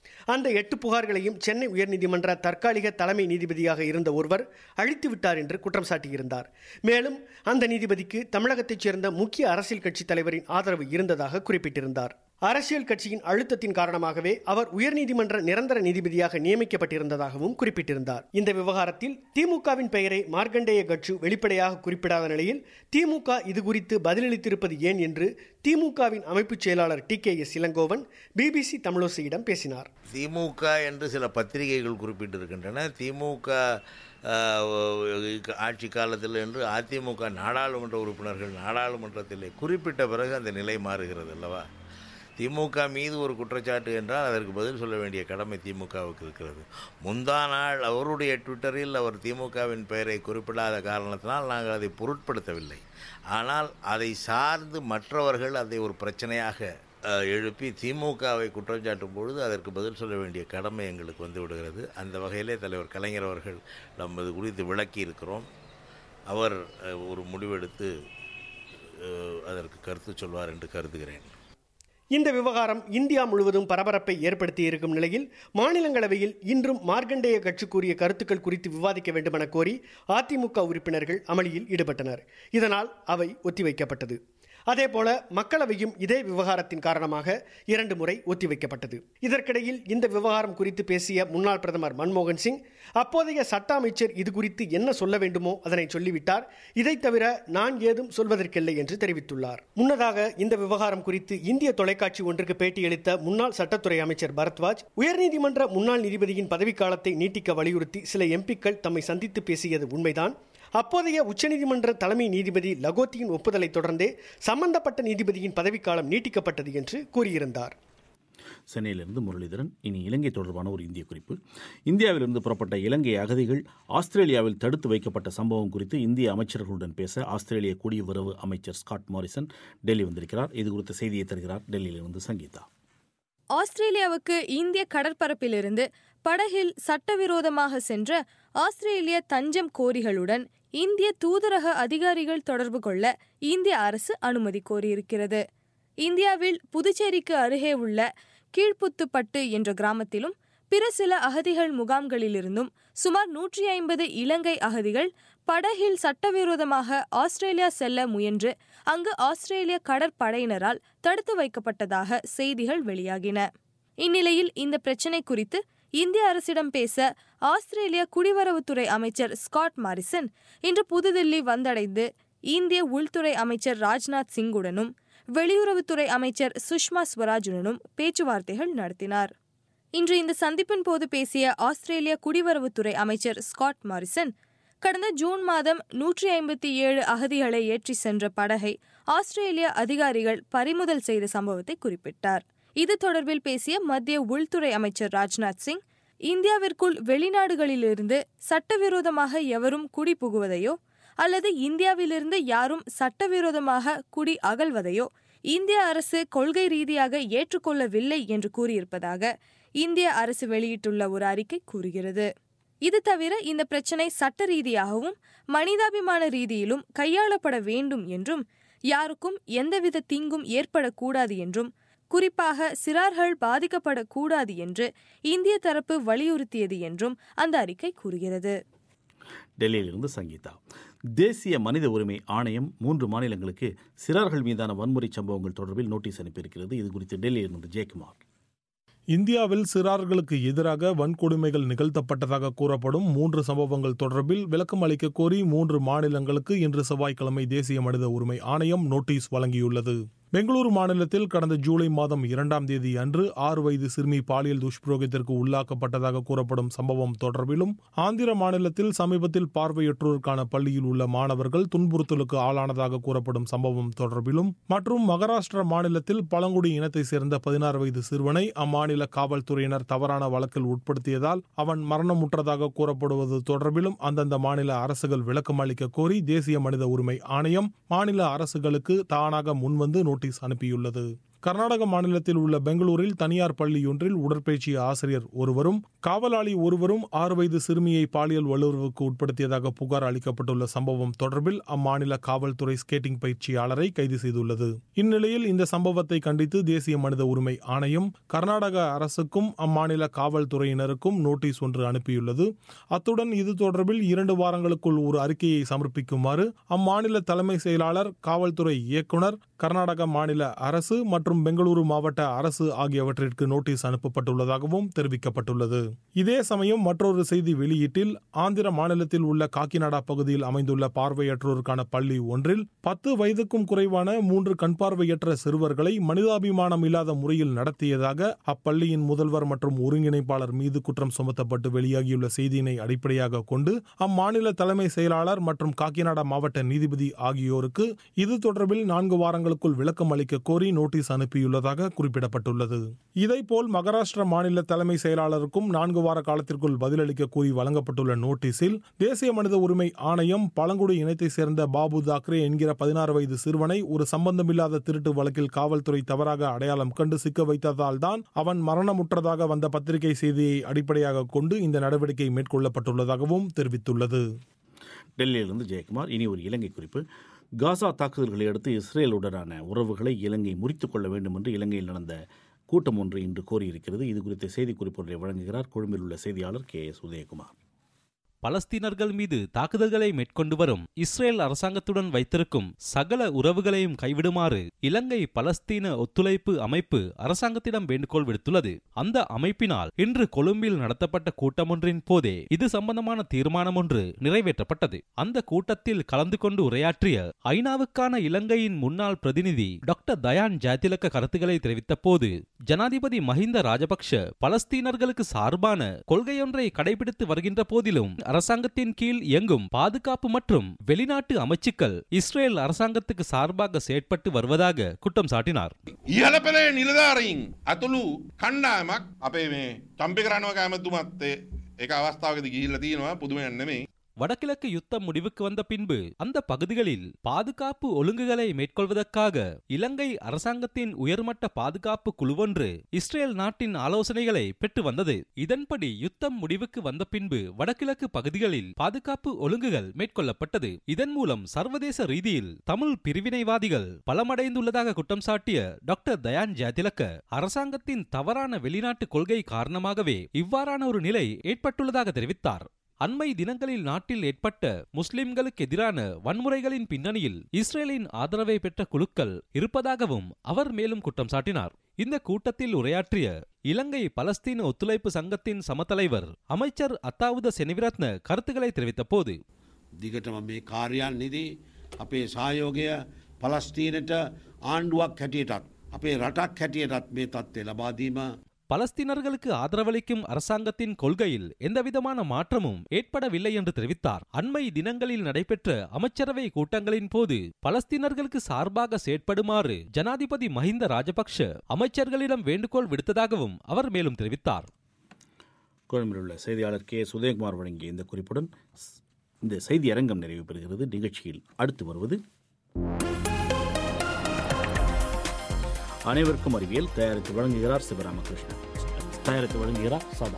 J: அந்த எட்டு புகார்களையும் சென்னை உயர்நீதிமன்ற தற்காலிக தலைமை நீதிபதியாக இருந்த ஒருவர் அழித்து விட்டார் என்று குற்றம் சாட்டியிருந்தார் மேலும் அந்த நீதிபதிக்கு தமிழகத்தைச் சேர்ந்த முக்கிய அரசியல் கட்சி தலைவரின் ஆதரவு இருந்ததாக குறிப்பிட்டிருந்தார் அரசியல் கட்சியின் அழுத்தத்தின் காரணமாகவே அவர் உயர்நீதிமன்ற நிரந்தர நீதிபதியாக நியமிக்கப்பட்டிருந்ததாகவும் குறிப்பிட்டிருந்தார் இந்த விவகாரத்தில் திமுகவின் பெயரை மார்க்கண்டேய கட்சு வெளிப்படையாக குறிப்பிடாத நிலையில் திமுக இதுகுறித்து பதிலளித்திருப்பது ஏன் என்று திமுகவின் அமைப்புச் செயலாளர் T K S Elangovan BBC தமிழோசையிடம் பேசினார்
C: திமுக என்று சில பத்திரிகைகள் குறிப்பிட்டிருக்கின்றன திமுக ஆட்சி காலத்தில் என்று அதிமுக நாடாளுமன்ற உறுப்பினர்கள் நாடாளுமன்றத்தில் குறிப்பிட்ட பிறகு அந்த நிலை மாறுகிறது அல்லவா திமுக மீது ஒரு குற்றச்சாட்டு என்றால் அதற்கு பதில் சொல்ல வேண்டிய கடமை திமுகவுக்கு இருக்கிறது முந்தா நாள் அவருடைய ட்விட்டரில் அவர் திமுகவின் பெயரை குறிப்பிடாத காரணத்தினால் நாங்கள் அதை பொருட்படுத்தவில்லை ஆனால் அதை சார்ந்து மற்றவர்கள் அதை ஒரு பிரச்சனையாக எழுப்பி திமுகவை குற்றம் சாட்டும் பொழுது அதற்கு பதில் சொல்ல வேண்டிய கடமை எங்களுக்கு வந்து விடுகிறது அந்த வகையிலே தலைவர் கலைஞர் அவர்கள் நம்ம இது குறித்து விளக்கி இருக்கிறோம் அவர் ஒரு முடிவெடுத்து அதற்கு கருத்து சொல்வார் என்று கருதுகிறேன்
J: இந்த விவகாரம் இந்தியா முழுவதும் பரபரப்பை ஏற்படுத்தி இருக்கும் நிலையில் மாநிலங்களவையில் இன்றும் மார்க்கண்டேய கட்சி கூறிய கருத்துக்கள் குறித்து விவாதிக்க வேண்டுமென கோரி அதிமுக உறுப்பினர்கள் அமளியில் ஈடுபட்டனர் இதனால் அவை ஒத்திவைக்கப்பட்டது அதேபோல மக்களவையும் இதே விவகாரத்தின் காரணமாக இரண்டு முறை ஒத்திவைக்கப்பட்டது இதற்கிடையில் இந்த விவகாரம் குறித்து பேசிய முன்னாள் பிரதமர் மன்மோகன் சிங் அப்போதைய சட்ட அமைச்சர் இது குறித்து என்ன சொல்ல வேண்டுமோ அதனை சொல்லிவிட்டார் இதை தவிர நான் ஏதும் சொல்வதற்கில்லை என்று தெரிவித்துள்ளார் முன்னதாக இந்த விவகாரம் குறித்து இந்திய தொலைக்காட்சி ஒன்றுக்கு பேட்டியளித்த முன்னாள் சட்டத்துறை அமைச்சர் பரத்வாஜ் உயர்நீதிமன்ற முன்னாள் நீதிபதியின் பதவிக்காலத்தை நீட்டிக்க வலியுறுத்தி சில எம்பிக்கள் தம்மை சந்தித்து பேசியது உண்மைதான் அப்போதைய உச்சநீதிமன்ற தலைமை நீதிபதி லகோத்தியின் ஒப்புதலை தொடர்ந்தே சம்பந்தப்பட்ட நீதிபதியின் பதவிக்காலம் நீட்டிக்கப்பட்டது என்று கூறியிருந்தார்
A: சென்னையிலிருந்து முரளிதரன் இனி இலங்கை தொடர்பான ஒரு இந்திய குறிப்பு இந்தியாவிலிருந்து புறப்பட்ட இலங்கை அகதிகள் ஆஸ்திரேலியாவில் தடுத்து வைக்கப்பட்ட சம்பவம் குறித்து இந்திய அமைச்சர்களுடன் பேச ஆஸ்திரேலிய குடியுறவு அமைச்சர் ஸ்காட் மாரிசன் டெல்லி வந்திருக்கிறார் இது குறித்த செய்தியை தருகிறார் டெல்லியிலிருந்து சங்கீதா
I: ஆஸ்திரேலியாவுக்கு இந்திய கடற்பரப்பிலிருந்து படகில் சட்டவிரோதமாக சென்ற ஆஸ்திரேலிய தஞ்சம் கோரிகளுடன் இந்திய தூதரக அதிகாரிகள் தொடர்பு கொள்ள இந்திய அரசு அனுமதி கோரியிருக்கிறது இந்தியாவில் புதுச்சேரிக்கு அருகே உள்ள கீழ்ப்புத்துப்பட்டு என்ற கிராமத்திலும் பிற சில அகதிகள் முகாம்களிலிருந்தும் சுமார் நூற்றி ஐம்பது இலங்கை அகதிகள் படகில் சட்டவிரோதமாக ஆஸ்திரேலியா செல்ல முயன்று அங்கு ஆஸ்திரேலிய கடற்படையினரால் தடுத்து வைக்கப்பட்டதாக செய்திகள் வெளியாகின இந்நிலையில் இந்த பிரச்சினை குறித்து இந்திய அரசிடம் பேச ஆஸ்திரேலிய குடிவரவுத்துறை அமைச்சர் ஸ்காட் மாரிசன் இன்று புதுதில்லி வந்தடைந்து இந்திய உள்துறை அமைச்சர் ராஜ்நாத் சிங்குடனும் வெளியுறவுத்துறை அமைச்சர் சுஷ்மா ஸ்வராஜுடனும் பேச்சுவார்த்தைகள் நடத்தினார் இன்று இந்த சந்திப்பின் போது பேசிய ஆஸ்திரேலிய குடிவரவுத்துறை அமைச்சர் ஸ்காட் மாரிசன் கடந்த ஜூன் மாதம் நூற்றி ஐம்பத்தி ஏழு அகதிகளை ஏற்றி சென்ற படகை ஆஸ்திரேலிய அதிகாரிகள் பறிமுதல் செய்த சம்பவத்தை குறிப்பிட்டார் இது தொடர்பில் பேசிய மத்திய உள்துறை அமைச்சர் ராஜ்நாத் சிங் இந்தியாவிற்குள் வெளிநாடுகளிலிருந்து சட்டவிரோதமாக எவரும் குடி புகுவதையோ அல்லது இந்தியாவிலிருந்து யாரும் சட்டவிரோதமாக குடி அகழ்வதையோ இந்திய அரசு கொள்கை ரீதியாக ஏற்றுக்கொள்ளவில்லை என்று கூறியிருப்பதாக இந்திய அரசு வெளியிட்டுள்ள ஒரு அறிக்கை கூறுகிறது இது தவிர இந்த பிரச்சினை சட்ட ரீதியாகவும் மனிதாபிமான ரீதியிலும் கையாளப்பட வேண்டும் என்றும் யாருக்கும் எந்தவித தீங்கும் ஏற்படக்கூடாது என்றும் குறிப்பாக சிறார்கள் பாதிக்கப்படக்கூடாது என்று இந்திய தரப்பு வலியுறுத்தியது என்றும் அந்த அறிக்கை கூறுகிறது
A: டெல்லியிலிருந்து சங்கீதா தேசிய மனித உரிமை ஆணையம் மூன்று மாநிலங்களுக்கு சிறார்கள் மீதான வன்முறை சம்பவங்கள் தொடர்பில் நோட்டீஸ் அனுப்பியிருக்கிறது இது குறித்து டெல்லியிலிருந்து ஜெயக்குமார்
K: இந்தியாவில் சிறார்களுக்கு எதிராக வன்கொடுமைகள் நிகழ்த்தப்பட்டதாக கூறப்படும் மூன்று சம்பவங்கள் தொடர்பில் விளக்கம் அளிக்க கோரி மூன்று மாநிலங்களுக்கு இன்று செவ்வாய்க்கிழமை தேசிய மனித உரிமை ஆணையம் நோட்டீஸ் வழங்கியுள்ளது பெங்களூரு மாநிலத்தில் கடந்த ஜூலை மாதம் இரண்டாம் தேதி அன்று ஆறு வயது சிறுமி பாலியல் துஷ்பிரயோகத்திற்கு உள்ளாக்கப்பட்டதாக கூறப்படும் சம்பவம் தொடர்பிலும் ஆந்திர மாநிலத்தில் சமீபத்தில் பார்வையற்றோருக்கான பள்ளியில் உள்ள மாணவர்கள் துன்புறுத்தலுக்கு ஆளானதாக கூறப்படும் சம்பவம் தொடர்பிலும் மற்றும் மகாராஷ்டிரா மாநிலத்தில் பழங்குடி இனத்தை சேர்ந்த பதினாறு வயது சிறுவனை அம்மாநில காவல்துறையினர் தவறான வழக்கில் உட்படுத்தியதால் அவன் மரணமுற்றதாக கூறப்படுவது தொடர்பிலும் அந்தந்த மாநில அரசுகள் விளக்கம் அளிக்க கோரி தேசிய மனித உரிமை ஆணையம் மாநில அரசுகளுக்கு தானாக முன்வந்து நோட்டீஸ் அனுப்பியுள்ளது கர்நாடக மாநிலத்தில் உள்ள பெங்களூரில் தனியார் பள்ளியொன்றில் உடற்பயிற்சி ஆசிரியர் ஒருவரும் காவலாளி ஒருவரும் ஆறு வயது சிறுமியை பாலியல் வல்லுறவுக்கு உட்படுத்தியதாக புகார் அளிக்கப்பட்டுள்ள சம்பவம் தொடர்பில் அம்மாநில காவல்துறை ஸ்கேட்டிங் பயிற்சியாளரை கைது செய்துள்ளது இந்நிலையில் இந்த சம்பவத்தை கண்டித்து தேசிய மனித உரிமை ஆணையம் கர்நாடக அரசுக்கும் அம்மாநில காவல்துறையினருக்கும் நோட்டீஸ் ஒன்று அனுப்பியுள்ளது அத்துடன் இது தொடர்பில் இரண்டு வாரங்களுக்குள் ஒரு அறிக்கையை சமர்ப்பிக்குமாறு அம்மாநில தலைமை செயலாளர் காவல்துறை இயக்குனர் கர்நாடக மாநில அரசு மற்றும் பெங்களூரு மாவட்ட அரசு ஆகியவற்றிற்கு நோட்டீஸ் அனுப்பப்பட்டுள்ளதாகவும் தெரிவிக்கப்பட்டுள்ளது இதே சமயம் மற்றொரு செய்தி வெளியீட்டில் ஆந்திர மாநிலத்தில் உள்ள காக்கிநாடா பகுதியில் அமைந்துள்ள பார்வையற்றோருக்கான பள்ளி ஒன்றில் பத்து வயதுக்கும் குறைவான மூன்று கண் பார்வையற்ற சிறுவர்களை மனிதாபிமானம் இல்லாத முறையில் நடத்தியதாக அப்பள்ளியின் முதல்வர் மற்றும் ஒருங்கிணைப்பாளர் மீது குற்றம் சுமத்தப்பட்டு வெளியாகியுள்ள செய்தியினை அடிப்படையாக கொண்டு அம்மாநில தலைமை செயலாளர் மற்றும் காக்கிநாடா மாவட்ட நீதிபதி ஆகியோருக்கு இது தொடர்பில் நான்கு வாரங்களுக்குள் விளக்கம் அளிக்க கோரி நோட்டீஸ் அனுப்பியுள்ளதாக குறிப்பிடப்பட்டுள்ளது இதேபோல் மகாராஷ்டிர மாநில தலைமை செயலாளருக்கும் நான்கு வார காலத்திற்குள் பதிலளிக்க கூறி வழங்கப்பட்டுள்ள நோட்டீஸில் தேசிய மனித உரிமை ஆணையம் பழங்குடி இனத்தை சேர்ந்த பாபு தாக்கரே என்கிற பதினாறு வயது சிறுவனை ஒரு சம்பந்தமில்லாத திருட்டு வழக்கில் காவல்துறை தவறாக அடையாளம் கண்டு சிக்க வைத்ததால் தான் அவன் மரணமுற்றதாக வந்த பத்திரிகை செய்தியை அடிப்படையாக கொண்டு இந்த நடவடிக்கை மேற்கொள்ளப்பட்டுள்ளதாகவும் தெரிவித்துள்ளது
A: டெல்லியிலிருந்து ஜெயக்குமார் இனி ஒரு இலங்கை குறிப்பு காசா தாக்குதல்களை அடுத்து இஸ்ரேலுடனான உறவுகளை இலங்கை முறித்துக் கொள்ள வேண்டும் என்று இலங்கையில் நடந்த கூட்டம் ஒன்று இன்று கோரியிருக்கிறது இது குறித்த செய்திக்குறிப்பு ஒன்றை வழங்குகிறார் கொழும்பில் உள்ள செய்தியாளர் கே எஸ் உதயகுமார்
L: பலஸ்தீனர்கள் மீது தாக்குதல்களை மேற்கொண்டு வரும் இஸ்ரேல் அரசாங்கத்துடன் வைத்திருக்கும் சகல உறவுகளையும் கைவிடுமாறு இலங்கை பலஸ்தீன ஒத்துழைப்பு அமைப்பு அரசாங்கத்திடம் வேண்டுகோள் விடுத்துள்ளது அந்த அமைப்பினால் இன்று கொழும்பில் நடத்தப்பட்ட கூட்டம் ஒன்றின் போதே இது சம்பந்தமான தீர்மானம் ஒன்று நிறைவேற்றப்பட்டது அந்த கூட்டத்தில் கலந்து கொண்டு உரையாற்றிய ஐநாவுக்கான இலங்கையின் முன்னாள் பிரதிநிதி டாக்டர் தயான் ஜாத்திலக்க கருத்துக்களை தெரிவித்த போது ஜனாதிபதி மஹிந்த ராஜபக்ஷ பலஸ்தீனர்களுக்கு சார்பான கொள்கையொன்றை கடைபிடித்து வருகின்ற போதிலும் அரசாங்கத்தின் கீழ் இயங்கும் பாதுகாப்பு மற்றும் வெளிநாட்டு அமைச்சுக்கள் இஸ்ரேல் அரசாங்கத்துக்கு சார்பாக செயற்பட்டு வருவதாக குற்றம் சாட்டினார்
M: ඉහළ පෙළේ නිලධාරීන් ඇතුළු කණ්ඩායමක් අපේ මේ චම්පි කරනව ඇමතුමත් එක අවස්ථාවකද ගිහිල්ල තියෙනවා පුදුමයන් නෙමෙයි
L: வடகிழக்கு யுத்தம் முடிவுக்கு வந்த பின்பு அந்த பகுதிகளில் பாதுகாப்பு ஒழுங்குகளை மேற்கொள்வதற்காக இலங்கை அரசாங்கத்தின் உயர்மட்ட பாதுகாப்பு குழுவொன்று இஸ்ரேல் நாட்டின் ஆலோசனைகளை பெற்று வந்தது இதன்படி யுத்தம் முடிவுக்கு வந்த பின்பு வடகிழக்கு பகுதிகளில் பாதுகாப்பு ஒழுங்குகள் மேற்கொள்ளப்பட்டது இதன் மூலம் சர்வதேச ரீதியில் தமிழ் பிரிவினைவாதிகள் பலமடைந்துள்ளதாக குற்றம் சாட்டிய டாக்டர் தயான் ஜாதிலக்க அரசாங்கத்தின் தவறான வெளிநாட்டு கொள்கை காரணமாகவே இவ்வாறான ஒரு நிலை ஏற்பட்டுள்ளதாக தெரிவித்தார் அண்மை தினங்களில் நாட்டில் ஏற்பட்ட முஸ்லிம்களுக்கு எதிரான வன்முறைகளின் பின்னணியில் இஸ்ரேலின் ஆதரவை பெற்ற குழுக்கள் இருப்பதாகவும் அவர் மேலும் குற்றம் சாட்டினார் இந்த கூட்டத்தில் உரையாற்றிய இலங்கை பலஸ்தீன ஒத்துழைப்பு சங்கத்தின் சமத்தலைவர் அமைச்சர் அத்தாவுத செனிவிரத்ன கருத்துக்களை தெரிவித்த போது
N: දිගටම මේ කාර්යන් නිදී අපේ සහයෝගය පලස්තීනට ආණ්ඩුවක් හැටියටත් අපේ රටක් හැටියටත් මේ තත්ත්වය ලබාදීම
L: பலஸ்தீனர்களுக்கு ஆதரவளிக்கும் அரசாங்கத்தின் கொள்கையில் எந்தவிதமான மாற்றமும் ஏற்படவில்லை என்று தெரிவித்தார் அண்மை தினங்களில் நடைபெற்ற அமைச்சரவை கூட்டங்களின் போது பலஸ்தீனர்களுக்கு சார்பாக செயற்படுமாறு ஜனாதிபதி மஹிந்த ராஜபக்ஷ அமைச்சர்களிடம் வேண்டுகோள் விடுத்ததாகவும் அவர் மேலும் தெரிவித்தார்
A: கொழும்பில் உள்ள செய்தியாளர் கே சுதயகுமார் வழங்கிய இந்த குறிப்புடன் இந்த செய்தி அரங்கம் நிறைவு பெறுகிறது நிகழ்ச்சியில் அடுத்து வருவது அனைவருக்கும் அறிவியல் தயாரித்து வழங்குகிறார் சிவராமகிருஷ்ணன் தயாரித்து வழங்குகிறார் சதா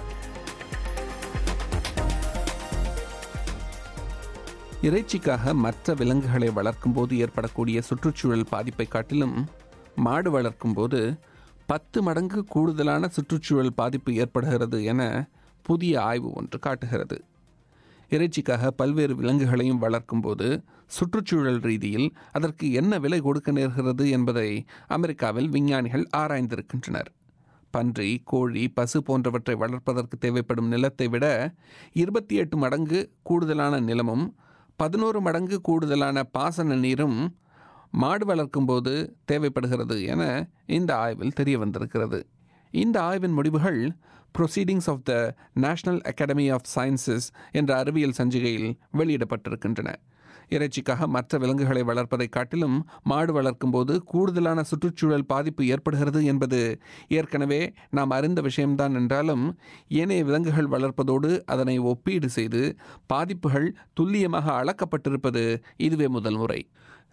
O: இறைச்சிக்காக மற்ற விலங்குகளை வளர்க்கும்போது ஏற்படக்கூடிய சுற்றுச்சூழல் பாதிப்பை காட்டிலும் மாடு வளர்க்கும்போது பத்து மடங்கு கூடுதலான சுற்றுச்சூழல் பாதிப்பு ஏற்படுகிறது என புதிய ஆய்வு ஒன்று காட்டுகிறது இறைச்சிக்காக பல்வேறு விலங்குகளையும் வளர்க்கும்போது சுற்றுச்சூழல் ரீதியில் அதற்கு என்ன விலை கொடுக்க நேர்கிறது என்பதை அமெரிக்காவில் விஞ்ஞானிகள் ஆராய்ந்திருக்கின்றனர் பன்றி கோழி பசு போன்றவற்றை வளர்ப்பதற்கு தேவைப்படும் நிலத்தை விட இருபத்தி எட்டு மடங்கு கூடுதலான நிலமும் பதினோரு மடங்கு கூடுதலான பாசன நீரும் மாடு வளர்க்கும்போது தேவைப்படுகிறது என இந்த ஆய்வில் தெரிய வந்திருக்கிறது இந்த ஆய்வின் முடிவுகள் proceedings of the national academy of sciences என்ற அறிவியல் சஞ்சிகையில் வெளியிடப்பட்டிருக்கின்றன இறைச்சிக்காக மற்ற விலங்குகளை வளர்ப்பதை காட்டிலும் மாடு வளர்க்கும்போது கூடுதலான சுற்றுச்சூழல் பாதிப்பு ஏற்படுகிறது என்பது ஏற்கனவே நாம் அறிந்த விஷயம்தான் என்றாலும் ஏனைய விலங்குகள் வளர்ப்பதோடு அதனை ஒப்பீடு செய்து பாதிப்புகள் துல்லியமாக அளக்கப்பட்டிருப்பது இதுவே முதல் முறை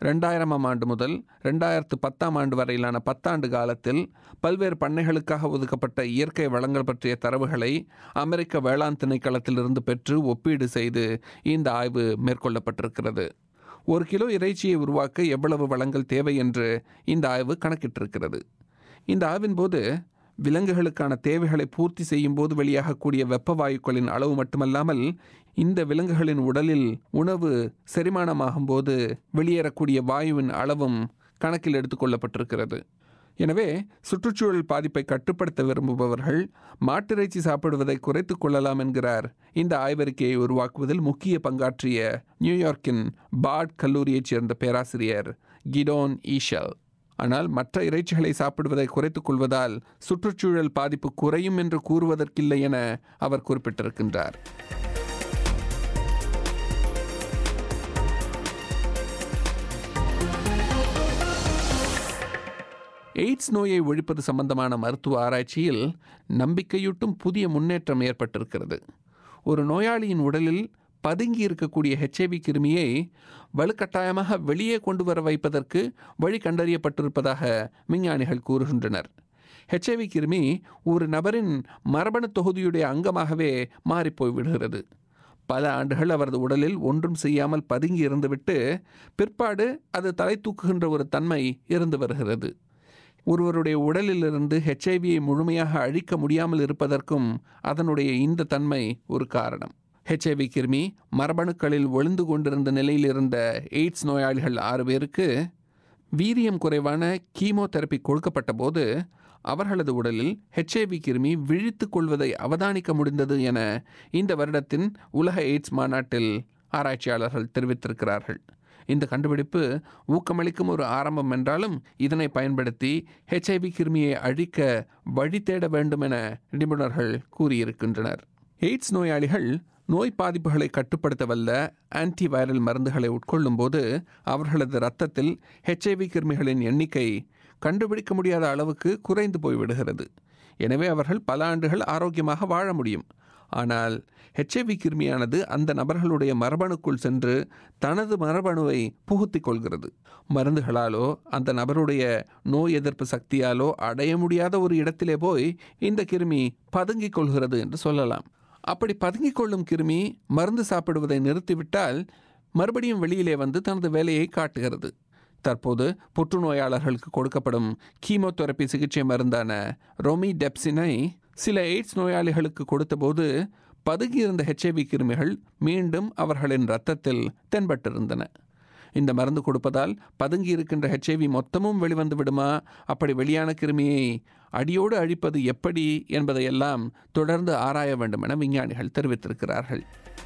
O: ரெண்டாயிரமாம் ஆண்டு முதல் ரெண்டாயிரத்து பத்தாம் ஆண்டு வரையிலான பத்தாண்டு காலத்தில் பல்வேறு பண்ணைகளுக்காக ஒதுக்கப்பட்ட இயற்கை வளங்கள் பற்றிய தரவுகளை அமெரிக்க வேளாண் திணைக்களத்திலிருந்து பெற்று ஒப்பீடு செய்து இந்த ஆய்வு மேற்கொள்ளப்பட்டிருக்கிறது ஒரு கிலோ இறைச்சியை உருவாக்க எவ்வளவு வளங்கள் தேவை என்று இந்த ஆய்வு கணக்கிட்டிருக்கிறது இந்த ஆய்வின் போது விலங்குகளுக்கான தேவைகளை பூர்த்தி செய்யும் போது வெளியாகக்கூடிய வெப்ப வாயுக்களின் அளவு மட்டுமல்லாமல் இந்த விலங்குகளின் உடலில் உணவு செரிமானமாகும் போது வெளியேறக்கூடிய வாயுவின் அளவும் கணக்கில் எடுத்துக்கொள்ளப்பட்டிருக்கிறது எனவே சுற்றுச்சூழல் பாதிப்பை கட்டுப்படுத்த விரும்புபவர்கள் மாட்டிறைச்சி சாப்பிடுவதை குறைத்துக் கொள்ளலாம் என்கிறார் இந்த ஆய்வறிக்கையை உருவாக்குவதில் முக்கிய பங்காற்றிய நியூயார்க்கின் பார்ட் கல்லூரியைச் சேர்ந்த பேராசிரியர் கிடோன் ஈஷல் ஆனால் மற்ற இறைச்சிகளை சாப்பிடுவதை குறைத்துக் கொள்வதால் சுற்றுச்சூழல் பாதிப்பு குறையும் என்று கூறுவதற்கில்லை என அவர் குறிப்பிட்டிருக்கின்றார் எய்ட்ஸ் நோயை ஒழிப்பது சம்பந்தமான மருத்துவ ஆராய்ச்சியில் நம்பிக்கையூட்டும் புதிய முன்னேற்றம் ஏற்பட்டிருக்கிறது ஒரு நோயாளியின் உடலில் பதுங்கி இருக்கக்கூடிய ஹெச்ஐவி கிருமியை வலுக்கட்டாயமாக வெளியே கொண்டு வர வைப்பதற்கு வழி கண்டறியப்பட்டிருப்பதாக விஞ்ஞானிகள் கூறுகின்றனர் ஹெச்ஐவி கிருமி ஒரு நபரின் மரபணு தொகுதியுடைய அங்கமாகவே மாறிப்போய் விடுகிறது பல ஆண்டுகள் அவரது உடலில் ஒன்றும் செய்யாமல் பதுங்கி இருந்துவிட்டு பிற்பாடு அது தலை தூக்குகின்ற ஒரு தன்மை இருந்து வருகிறது ஒருவருடைய உடலிலிருந்து ஹெச்ஐவியை முழுமையாக அழிக்க முடியாமல் இருப்பதற்கும் அதனுடைய இந்த தன்மை ஒரு காரணம் ஹெச்ஐவி கிருமி மரபணுக்களில் ஒளிந்து கொண்டிருந்த நிலையில் இருந்த எய்ட்ஸ் நோயாளிகள் ஆறு பேருக்கு வீரியம் குறைவான கீமோதெரப்பி கொடுக்கப்பட்ட போது அவர்களது உடலில் ஹெச்ஐவி கிருமி விழித்து கொள்வதை அவதானிக்க முடிந்தது என இந்த வருடத்தின் உலக எய்ட்ஸ் மாநாட்டில் ஆராய்ச்சியாளர்கள் தெரிவித்திருக்கிறார்கள் இந்த கண்டுபிடிப்பு ஊக்கமளிக்கும் ஒரு ஆரம்பம் என்றாலும் இதனை பயன்படுத்தி ஹெச்ஐவி கிருமியை அழிக்க வழி தேட வேண்டும் என நிபுணர்கள் கூறியிருக்கின்றனர் எய்ட்ஸ் நோயாளிகள் நோய் பாதிப்புகளை கட்டுப்படுத்த வல்ல ஆன்டிவைரல் மருந்துகளை உட்கொள்ளும் போது அவர்களது இரத்தத்தில் ஹெச்ஐவி கிருமிகளின் எண்ணிக்கை கண்டுபிடிக்க முடியாத அளவுக்கு குறைந்து போய்விடுகிறது எனவே அவர்கள் பல ஆண்டுகள் ஆரோக்கியமாக வாழ முடியும் ஆனால் ஹெச்ஐவி கிருமியானது அந்த நபர்களுடைய மரபணுக்குள் சென்று தனது மரபணுவை புகுத்திக் கொள்கிறது மருந்துகளாலோ அந்த நபருடைய நோய் எதிர்ப்பு சக்தியாலோ அடைய முடியாத ஒரு இடத்திலே போய் இந்த கிருமி பதுங்கிக் கொள்கிறது என்று சொல்லலாம் அப்படி பதுங்கிக் கொள்ளும் கிருமி மருந்து சாப்பிடுவதை நிறுத்திவிட்டால் மறுபடியும் வெளியிலே வந்து தனது வேலையை காட்டுகிறது தற்போது புற்றுநோயாளர்களுக்கு கொடுக்கப்படும் கீமோதெரப்பி சிகிச்சை மருந்தான ரொமி டெப்சினை சில எய்ட்ஸ் நோயாளிகளுக்கு கொடுத்தபோது பதுகியிருந்த ஹெச்ஐவி கிருமிகள் மீண்டும் அவர்களின் இரத்தத்தில் தென்பட்டிருந்தன இந்த மருந்து கொடுப்பதால் பதுங்கி இருக்கின்ற ஹெச்ஐவி மொத்தமும் வெளிவந்து விடுமா அப்படி வெளியான கிருமியை அடியோடு அழிப்பது எப்படி என்பதையெல்லாம் தொடர்ந்து ஆராய வேண்டும் என விஞ்ஞானிகள் தெரிவித்திருக்கிறார்கள்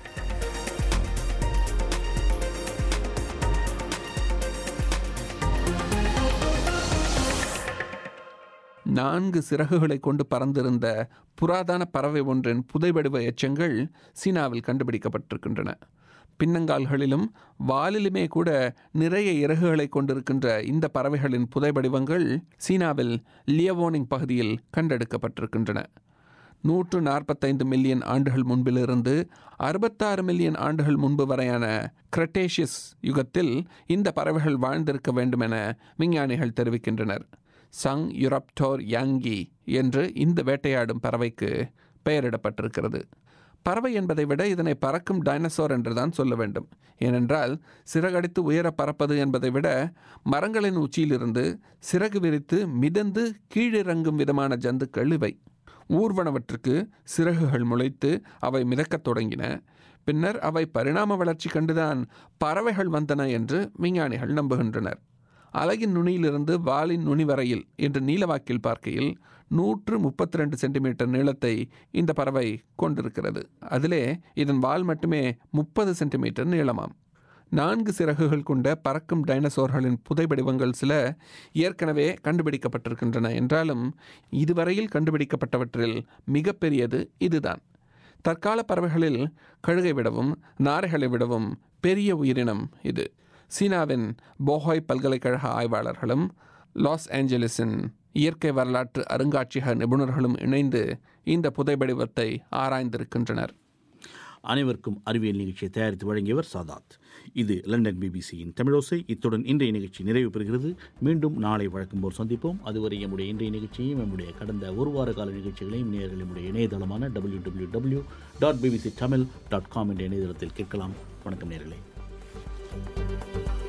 O: நான்கு சிறகுகளை கொண்டு பறந்திருந்த புராதன பறவை ஒன்றின் புதைவடிவ எச்சங்கள் சீனாவில் கண்டுபிடிக்கப்பட்டிருக்கின்றன பின்னங்கால்களிலும் வாலிலுமே கூட நிறைய இறகுகளை கொண்டிருக்கின்ற இந்த பறவைகளின் புதைவடிவங்கள் சீனாவில் லியவோனிங் பகுதியில் கண்டெடுக்கப்பட்டிருக்கின்றன நூற்று நாற்பத்தைந்து மில்லியன் ஆண்டுகள் முன்பிலிருந்து அறுபத்தாறு மில்லியன் ஆண்டுகள் முன்பு வரையான கிரட்டேஷியஸ் யுகத்தில் இந்த பறவைகள் வாழ்ந்திருக்க வேண்டும் என விஞ்ஞானிகள் தெரிவிக்கின்றனர் சங் யுரப்டோர் யாங்கி என்று இந்த வேட்டையாடும் பறவைக்கு பெயரிடப்பட்டிருக்கிறது பறவை என்பதை விட இதனை பறக்கும் டைனசோர் என்றுதான் சொல்ல வேண்டும் ஏனென்றால் சிறகடித்து உயர பறப்பது என்பதை விட மரங்களின் உச்சியிலிருந்து சிறகு விரித்து மிதந்து கீழிறங்கும் விதமான ஜந்துக்கள் இவை ஊர்வனவற்றுக்கு சிறகுகள் முளைத்து அவை மிதக்கத் தொடங்கின பின்னர் அவை பரிணாம வளர்ச்சி கண்டுதான் பறவைகள் வந்தன என்று விஞ்ஞானிகள் நம்புகின்றனர் அலகின் நுனியிலிருந்து வாலின் நுனி வரையில் என்று நீலவாக்கில் பார்க்கையில் நூற்று முப்பத்தி ரெண்டு சென்டிமீட்டர் நீளத்தை இந்த பறவை கொண்டிருக்கிறது அதிலே இதன் வால் மட்டுமே முப்பது சென்டிமீட்டர் நீளமாம் நான்கு சிறகுகள் கொண்ட பறக்கும் டைனசோர்களின் புதைவடிவங்கள் சில ஏற்கனவே கண்டுபிடிக்கப்பட்டிருக்கின்றன என்றாலும் இதுவரையில் கண்டுபிடிக்கப்பட்டவற்றில் மிகப்பெரியது இதுதான் தற்கால பறவைகளில் கழுகை விடவும் நாரைகளை விடவும் பெரிய உயிரினம் இது சீனாவின் போஹாய் பல்கலைக்கழக ஆய்வாளர்களும் லாஸ் ஏஞ்சலிஸின் இயற்கை வரலாற்று அருங்காட்சியக நிபுணர்களும் இணைந்து இந்த புதைவடிவத்தை ஆராய்ந்திருக்கின்றனர்
A: அனைவருக்கும் அறிவியல் நிகழ்ச்சியை தயாரித்து வழங்கியவர் சாதாத் இது லண்டன் பிபிசியின் தமிழோசை இத்துடன் இன்றைய நிகழ்ச்சி நிறைவு பெறுகிறது மீண்டும் நாளை வழக்கம் போல் சந்திப்போம் அதுவரை எம்முடைய இன்றைய நிகழ்ச்சியையும் நம்முடைய கடந்த ஒரு வார கால நிகழ்ச்சிகளையும் நேயர்கள் நம்முடைய இணையதளமான W W W dot BBC Tamil dot com என்ற இணையதளத்தில் கேட்கலாம் வணக்கம் நேர்களே